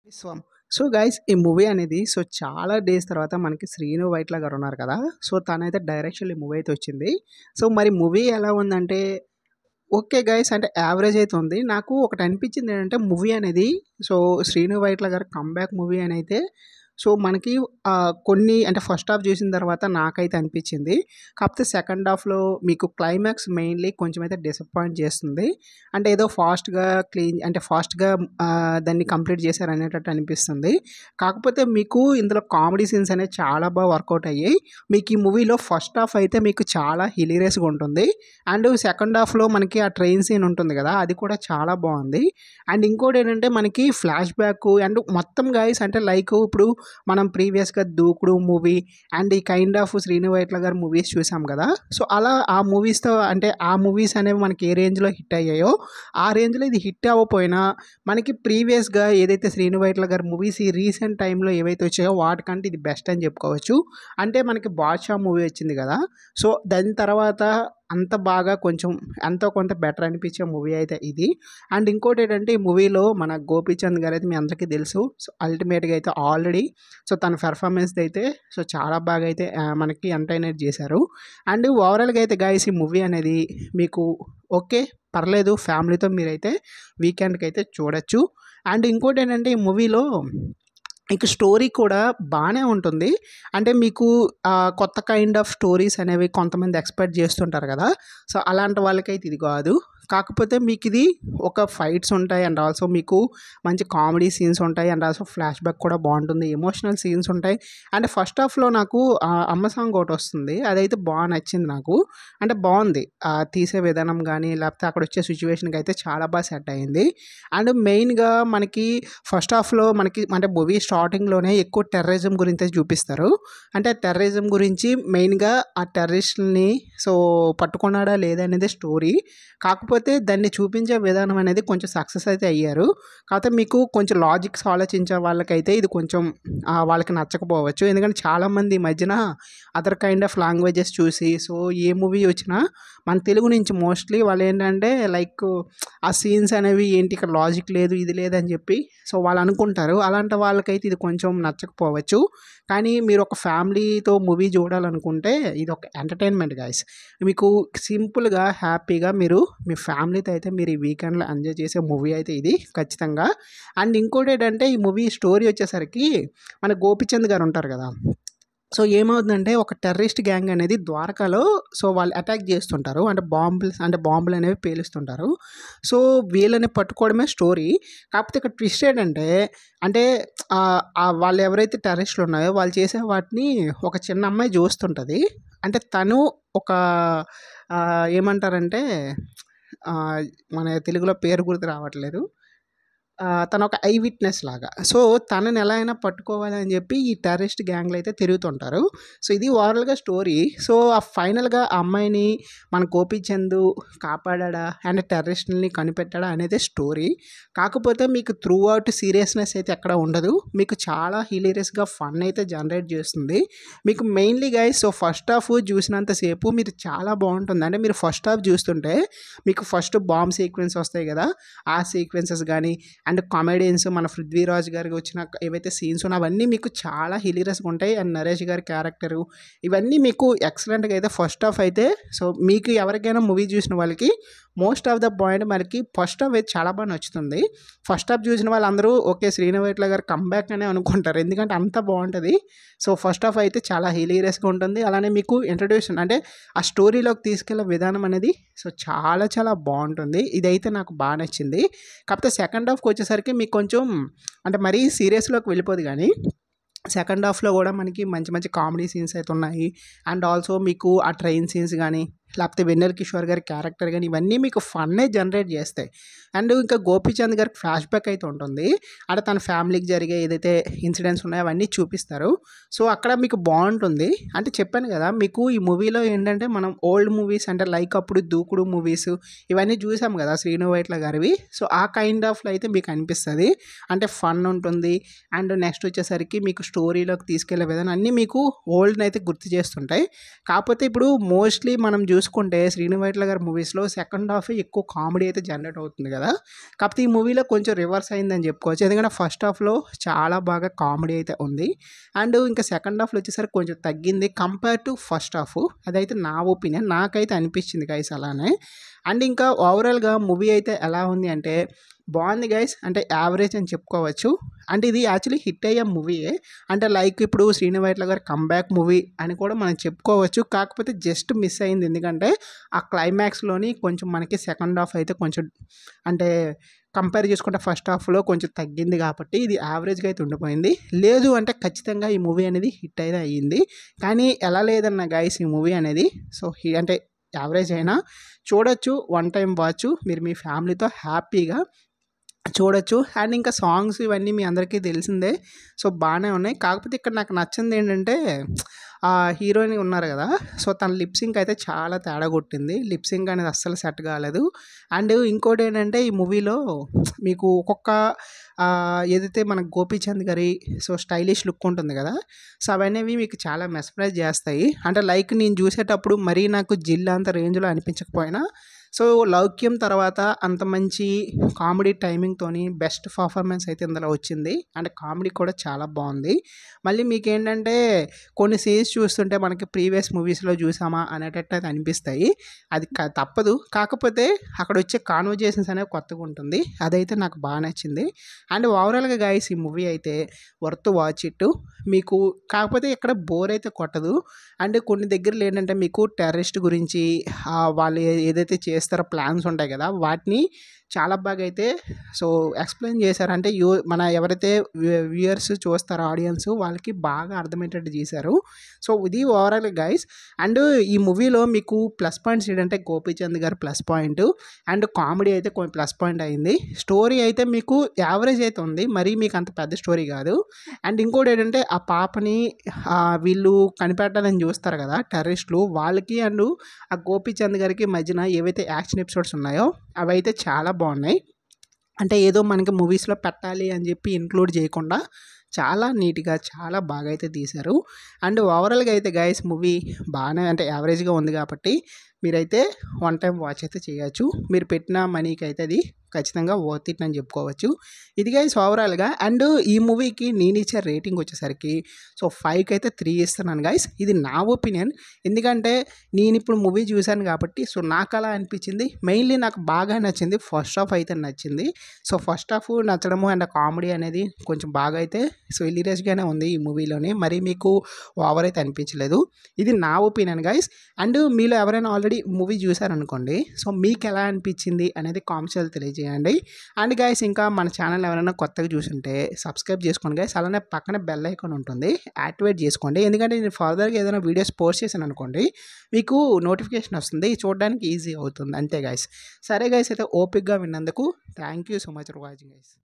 విశ్వం so guys ఈ movie అనేది so చాలా డేస్ తర్వాత మనకి శ్రీను వైట్ల గారు ఉన్నారు కదా సో తనైతే డైరెక్షన్ ఈ మూవీ అయితే వచ్చింది సో మరి మూవీ ఎలా ఉందంటే ఓకే గైస్ అంటే యావరేజ్ అయితే ఉంది నాకు ఒకటి అనిపించింది ఏంటంటే మూవీ అనేది సో శ్రీను వైట్ల గారు కంబ్యాక్ మూవీ అని అయితే సో మనకి ఆ, కొన్ని అంటే ఫస్ట్ హాఫ్ చూసిన తర్వాత నాకైతే అనిపించింది కాకపోతే సెకండ్ హాఫ్లో మీకు క్లైమాక్స్ మెయిన్లీ కొంచెం అయితే డిసప్పాయింట్ చేస్తుంది అంటే ఏదో ఫాస్ట్గా క్లీన్ అంటే ఫాస్ట్గా దాన్ని కంప్లీట్ చేశారు అనేటట్టు అనిపిస్తుంది కాకపోతే మీకు ఇందులో కామెడీ సీన్స్ అనేవి చాలా బాగా వర్కౌట్ అయ్యాయి మీకు ఈ మూవీలో ఫస్ట్ హాఫ్ అయితే మీకు చాలా హిలీరియస్గా ఉంటుంది అండ్ సెకండ్ హాఫ్లో మనకి ఆ ట్రైన్ సీన్ ఉంటుంది కదా అది కూడా చాలా బాగుంది అండ్ ఇంకోటి ఏంటంటే మనకి ఫ్లాష్ బ్యాక్ అండ్ మొత్తం గాయస్ అంటే లైక్ ఇప్పుడు మనం ప్రీవియస్గా దూకుడు మూవీ అండ్ ఈ kind of Srinu Vaitla garu movies చూసాం కదా సో అలా ఆ మూవీస్తో అంటే ఆ మూవీస్ అనేవి మనకి ఏ రేంజ్లో హిట్ అయ్యాయో ఆ రేంజ్లో ఇది హిట్ అవ్వకపోయినా మనకి ప్రీవియస్గా ఏదైతే శ్రీను వైట్ల గారి మూవీస్ ఈ రీసెంట్ టైంలో ఏవైతే వచ్చాయో వాటికంటే ఇది బెస్ట్ అని చెప్పుకోవచ్చు అంటే మనకి బాద్షా మూవీ వచ్చింది కదా సో దాని తర్వాత అంత బాగా కొంచెం ఎంతో కొంత బెటర్ అనిపించే మూవీ అయితే ఇది అండ్ ఇంకోటి ఏంటంటే ఈ మూవీలో మన గోపీచంద్ గారు అయితే మీ అందరికీ తెలుసు సో అల్టిమేట్గా అయితే ఆల్రెడీ సో తన పెర్ఫార్మెన్స్ అయితే సో చాలా బాగా అయితే ఆ, మనకి ఎంటర్టైనర్ చేశారు అండ్ ఓవరాల్గా అయితే గాయస్ ఈ మూవీ అనేది మీకు ఓకే పర్లేదు ఫ్యామిలీతో మీరైతే వీకెండ్కి అయితే చూడొచ్చు అండ్ ఇంకోటి ఏంటంటే ఈ మూవీలో మీకు స్టోరీ కూడా బాగానే ఉంటుంది అంటే మీకు ఆ, కొత్త కైండ్ ఆఫ్ స్టోరీస్ అనేవి కొంతమంది ఎక్స్పెక్ట్ చేస్తుంటారు కదా సో అలాంటి వాళ్ళకైతే ఇది కాదు కాకపోతే మీకు ఇది ఒక ఫైట్స్ ఉంటాయి అండ్ ఆల్సో మీకు మంచి కామెడీ సీన్స్ ఉంటాయి అండ్ ఆల్సో ఫ్లాష్ బ్యాక్ కూడా బాగుంటుంది ఎమోషనల్ సీన్స్ ఉంటాయి అండ్ ఫస్ట్ హాఫ్లో నాకు ఆ అమ్మ సాంగ్ ఒకటి వస్తుంది అదైతే బాగా నచ్చింది నాకు అంటే బాగుంది ఆ తీసే విధానం కానీ లేకపోతే అక్కడ వచ్చే సిచ్యువేషన్కి అయితే చాలా బాగా సెట్ అయింది అండ్ మెయిన్గా మనకి ఫస్ట్ హాఫ్లో మనకి అంటే మూవీ స్టార్టింగ్లోనే ఎక్కువ టెర్రరిజం గురించి అయితే చూపిస్తారు అంటే టెర్రరిజం గురించి మెయిన్గా ఆ టెర్రరిస్ట్ని సో పట్టుకున్నాడా లేదా అనేది స్టోరీ కాకపోతే దాన్ని చూపించే విధానం అనేది కొంచెం సక్సెస్ అయితే అయ్యారు కాకపోతే మీకు కొంచెం లాజిక్స్ ఆలోచించే వాళ్ళకైతే ఇది కొంచెం ఆ, వాళ్ళకి నచ్చకపోవచ్చు ఎందుకంటే చాలామంది ఈ మధ్యన అదర్ కైండ్ ఆఫ్ లాంగ్వేజెస్ చూసి సో ఏ మూవీ వచ్చినా మన తెలుగు నుంచి మోస్ట్లీ వాళ్ళు ఏంటంటే లైక్ ఆ సీన్స్ అనేవి ఏంటి ఇక్కడ లాజిక్ లేదు ఇది లేదని చెప్పి సో వాళ్ళు అనుకుంటారు అలాంటి వాళ్ళకైతే ఇది కొంచెం నచ్చకపోవచ్చు కానీ మీరు ఒక ఫ్యామిలీతో మూవీ చూడాలనుకుంటే ఇది ఒక ఎంటర్టైన్మెంట్ గాయస్ మీకు సింపుల్గా హ్యాపీగా మీరు మీ ఫ్యామిలీతో అయితే మీరు ఈ వీకెండ్లో ఎంజాయ్ చేసే మూవీ అయితే ఇది ఖచ్చితంగా అండ్ ఇంకోటి ఏంటంటే ఈ మూవీ స్టోరీ వచ్చేసరికి మన గోపిచంద్ గారు ఉంటారు కదా సో ఏమవుతుందంటే ఒక టెర్రరిస్ట్ గ్యాంగ్ అనేది ద్వారకాలో సో వాళ్ళు అటాక్ చేస్తుంటారు అంటే బాంబులు అంటే బాంబులు అనేవి పేలుస్తుంటారు సో వీళ్ళని పట్టుకోవడమే స్టోరీ కాకపోతే ఇక్కడ ట్విస్ట్ ఏంటంటే అంటే ఆ, ఆ వాళ్ళు ఎవరైతే టెర్రరిస్టులు ఉన్నాయో వాళ్ళు చేసే వాటిని ఒక చిన్న అమ్మాయి చూస్తుంటుంది అంటే తను ఒక ఆ, ఏమంటారంటే ఆ, మన తెలుగులో పేరు గుర్తు రావట్లేదు ఆ, తను ఒక ఐ విట్నెస్ లాగా సో తనని ఎలా అయినా పట్టుకోవాలి అని చెప్పి ఈ టెర్రరిస్ట్ గ్యాంగ్లు అయితే తిరుగుతుంటారు సో ఇది ఓవరాల్గా స్టోరీ సో ఆ ఫైనల్గా ఆ అమ్మాయిని మన గోపీచంద్ కాపాడా అండ్ టెర్రరిస్ట్ని కనిపెట్టాడా అనేది స్టోరీ కాకపోతే మీకు త్రూ అవుట్ సీరియస్నెస్ అయితే ఎక్కడ ఉండదు మీకు చాలా హిలీరియస్గా ఫన్ అయితే జనరేట్ చేస్తుంది మీకు mainly guys so first half చూసినంతసేపు మీరు చాలా బాగుంటుంది అంటే మీరు ఫస్ట్ హాఫ్ చూస్తుంటే మీకు ఫస్ట్ బాంబ్ సీక్వెన్స్ వస్తాయి కదా ఆ సీక్వెన్సెస్ కానీ అండ్ కామెడియన్స్ మన పృథ్వీరాజ్ గారికి వచ్చిన ఏవైతే సీన్స్ ఉన్నాయో అవన్నీ మీకు చాలా హిలీరియస్గా ఉంటాయి అండ్ నరేష్ గారి క్యారెక్టరు ఇవన్నీ మీకు ఎక్సలెంట్గా అయితే ఫస్ట్ హాఫ్ అయితే సో మీకు ఎవరికైనా మూవీ చూసిన వాళ్ళకి మోస్ట్ ఆఫ్ ద పాయింట్ మనకి ఫస్ట్ హాఫ్ అయితే చాలా బాగా నచ్చుతుంది ఫస్ట్ హాఫ్ చూసిన వాళ్ళందరూ ఓకే శ్రీనవేట్ల గారు కంబ్యాక్ అనే అనుకుంటారు ఎందుకంటే అంత బాగుంటుంది సో ఫస్ట్ హాఫ్ అయితే చాలా హిలీరియస్గా ఉంటుంది అలానే మీకు ఇంట్రడ్యూషన్ అంటే ఆ స్టోరీలోకి తీసుకెళ్ళే విధానం అనేది సో చాలా చాలా బాగుంటుంది ఇదైతే నాకు బాగా నచ్చింది కాకపోతే సెకండ్ హాఫ్కి వచ్చేసరికి మీకు కొంచెం అంటే మరీ సీరియస్లోకి వెళ్ళిపోదు కానీ సెకండ్ హాఫ్లో కూడా మనకి మంచి మంచి కామెడీ సీన్స్ అయితే ఉన్నాయి అండ్ ఆల్సో మీకు ఆ ట్రైన్ సీన్స్ కానీ లేకపోతే వెన్నెల కిషోర్ గారి క్యారెక్టర్ కానీ ఇవన్నీ మీకు ఫన్నే జనరేట్ చేస్తాయి అండ్ ఇంకా గోపీచంద్ గారికి ఫ్లాష్ బ్యాక్ అయితే ఉంటుంది అంటే తన ఫ్యామిలీకి జరిగే ఏదైతే ఇన్సిడెంట్స్ ఉన్నాయో అవన్నీ చూపిస్తారు సో అక్కడ మీకు బాగుంటుంది అంటే చెప్పాను కదా మీకు ఈ మూవీలో ఏంటంటే మనం ఓల్డ్ మూవీస్ అంటే లైక్ అప్పుడు దూకుడు మూవీస్ ఇవన్నీ చూసాం కదా శ్రీను వైట్ల గారివి సో ఆ కైండ్ ఆఫ్లో అయితే మీకు అనిపిస్తుంది అంటే ఫన్ ఉంటుంది అండ్ నెక్స్ట్ వచ్చేసరికి మీకు స్టోరీలోకి తీసుకెళ్లే విధానం అన్నీ మీకు ఓల్డ్ని అయితే గుర్తు చేస్తుంటాయి కాకపోతే ఇప్పుడు మోస్ట్లీ మనం చూసుకుంటే శ్రీను వైట్ల గారి మూవీస్లో సెకండ్ హాఫ్ ఎక్కువ కామెడీ అయితే జనరేట్ అవుతుంది కదా కాకపోతే ఈ మూవీలో కొంచెం రివర్స్ అయిందని చెప్పుకోవచ్చు ఎందుకంటే ఫస్ట్ హాఫ్లో చాలా బాగా కామెడీ అయితే ఉంది అండ్ ఇంకా సెకండ్ హాఫ్లో వచ్చేసరికి కొంచెం తగ్గింది కంపేర్ టు ఫస్ట్ హాఫ్ అదైతే నా ఒపీనియన్ నాకైతే అనిపించింది గైస్ అలానే అండ్ ఇంకా ఓవరాల్గా మూవీ అయితే ఎలా ఉంది అంటే బాగుంది గైస్ అంటే యావరేజ్ అని చెప్పుకోవచ్చు అంటే ఇది యాక్చువల్లీ హిట్ అయ్యే మూవీయే అంటే లైక్ ఇప్పుడు శ్రీను వైట్ల గారి కంబ్యాక్ మూవీ అని కూడా మనం చెప్పుకోవచ్చు కాకపోతే జస్ట్ మిస్ అయింది ఎందుకంటే ఆ క్లైమాక్స్లోని కొంచెం మనకి సెకండ్ హాఫ్ అయితే కొంచెం అంటే కంపేర్ చేసుకుంటే ఫస్ట్ హాఫ్లో కొంచెం తగ్గింది కాబట్టి ఇది యావరేజ్గా అయితే ఉండిపోయింది లేదు అంటే ఖచ్చితంగా ఈ మూవీ అనేది హిట్ అయితే అయ్యింది కానీ ఎలా లేదన్న గైస్ ఈ మూవీ అనేది సో హి- అంటే యావరేజ్ అయినా చూడొచ్చు వన్ టైం వాచ్ మీరు మీ ఫ్యామిలీతో హ్యాపీగా చూడొచ్చు అండ్ ఇంకా సాంగ్స్ ఇవన్నీ మీ అందరికీ తెలిసిందే సో బాగానే ఉన్నాయి కాకపోతే ఇక్కడ నాకు నచ్చింది ఏంటంటే ఆ హీరోయిన్ ఉన్నారు కదా సో తన లిప్సింక్ అయితే చాలా తేడా కొట్టింది లిప్సింక్ అనేది అస్సలు సెట్ కాలేదు అండ్ ఇంకోటి ఏంటంటే ఈ మూవీలో మీకు ఒక్కొక్క ఆ, ఏదైతే మన గోపీచంద్ గారి సో స్టైలిష్ లుక్ ఉంటుంది కదా సో అవన్నీ మీకు చాలా మెస్మరైజ్ చేస్తాయి అంటే లైక్ నేను చూసేటప్పుడు మరీ నాకు జిల్లా అంత రేంజ్లో అనిపించకపోయినా సో లౌక్యం తర్వాత అంత మంచి కామెడీ టైమింగ్తోని బెస్ట్ పర్ఫార్మెన్స్ అయితే ఇందులో వచ్చింది అండ్ కామెడీ కూడా చాలా బాగుంది మళ్ళీ మీకు ఏంటంటే కొన్ని సీన్స్ చూస్తుంటే మనకి ప్రీవియస్ మూవీస్లో చూసామా అనేటట్టు అయితే అనిపిస్తాయి అది క- తప్పదు కాకపోతే అక్కడ వచ్చే కాన్వర్జేషన్స్ అనేవి కొత్తగా ఉంటుంది అదైతే నాకు బాగా నచ్చింది అండ్ ఓవరాల్గా గాయస్ ఈ మూవీ అయితే వర్త్ వాచ్ ఇట్ మీకు కాకపోతే ఇక్కడ బోర్ అయితే కొట్టదు అండ్ కొన్ని దగ్గరలో ఏంటంటే మీకు టెర్రరిస్ట్ గురించి ఆ, వాళ్ళు ఏ- ఏదైతే చేస్తారో ప్లాన్స్ ఉంటాయి కదా వాటిని చాలా బాగా అయితే సో ఎక్స్ప్లెయిన్ చేశారు అంటే యూ మన ఎవరైతే వ్యూయర్స్ చూస్తారో ఆడియన్స్ వాళ్ళకి బాగా అర్థమయ్యేటట్టు చేశారు సో ఇది ఓవరాల్ గైస్ అండ్ ఈ మూవీలో మీకు ప్లస్ పాయింట్స్ ఏంటంటే గోపీచంద్ గారు ప్లస్ పాయింట్ అండ్ కామెడీ అయితే కొంచెం ప్లస్ పాయింట్ అయింది స్టోరీ అయితే మీకు యావరేజ్ అయితే ఉంది మరీ మీకు అంత పెద్ద స్టోరీ కాదు అండ్ ఇంకోటి ఏంటంటే ఆ పాపని ఆ, వీళ్ళు కనిపెట్టాలని చూస్తారు కదా టెర్రరిస్టులు వాళ్ళకి అండ్ ఆ గోపీచంద్ గారికి మధ్యన ఏవైతే యాక్షన్ ఎపిసోడ్స్ ఉన్నాయో అవి అయితే చాలా బాగున్నాయి అంటే ఏదో మనకి మూవీస్లో పెట్టాలి అని చెప్పి ఇంక్లూడ్ చేయకుండా చాలా నీట్గా చాలా బాగా అయితే తీశారు అండ్ ఓవరాల్గా అయితే గైస్ మూవీ బాగానే అంటే యావరేజ్గా ఉంది కాబట్టి మీరైతే వన్ టైం వాచ్ అయితే చేయొచ్చు మీరు పెట్టిన మనీకి అయితే అది ఖచ్చితంగా వర్త్ ఇట్ అని చెప్పుకోవచ్చు ఇది గైస్ ఓవరాల్గా అండ్ ఈ మూవీకి నేను ఇచ్చే రేటింగ్ వచ్చేసరికి సో ఫైవ్కి అయితే త్రీ ఇస్తున్నాను గైస్ ఇది నా ఒపీనియన్ ఎందుకంటే నేను ఇప్పుడు మూవీ చూశాను కాబట్టి సో నాకు అలా అనిపించింది మెయిన్లీ నాకు బాగా నచ్చింది ఫస్ట్ హాఫ్ అయితే నచ్చింది సో ఫస్ట్ హాఫ్ నచ్చడము అండ్ కామెడీ అనేది కొంచెం బాగా అయితే సో ఇల్లీరియస్గానే ఉంది ఈ మూవీలోనే మరి మీకు ఓవర్ అయితే అనిపించలేదు ఇది నా ఒపీనియన్ గైస్ అండ్ మీలో ఎవరైనా ఆల్రెడీ మూవీ చూసారనుకోండి సో మీకు ఎలా అనిపించింది అనేది కామెంట్స్లో తెలియజేయండి అండ్ గైస్ ఇంకా మన ఛానల్ ఎవరైనా కొత్తగా చూసుంటే సబ్స్క్రైబ్ చేసుకోండి గైస్ అలానే పక్కన బెల్ ఐకాన్ ఉంటుంది యాక్టివేట్ చేసుకోండి ఎందుకంటే నేను ఫర్దర్గా ఏదైనా వీడియోస్ పోస్ట్ చేశాను అనుకోండి మీకు నోటిఫికేషన్ వస్తుంది చూడడానికి ఈజీ అవుతుంది అంతే గైస్ సరే గైస్ అయితే ఓపిక్గా విన్నందుకు thank you so much for watching guys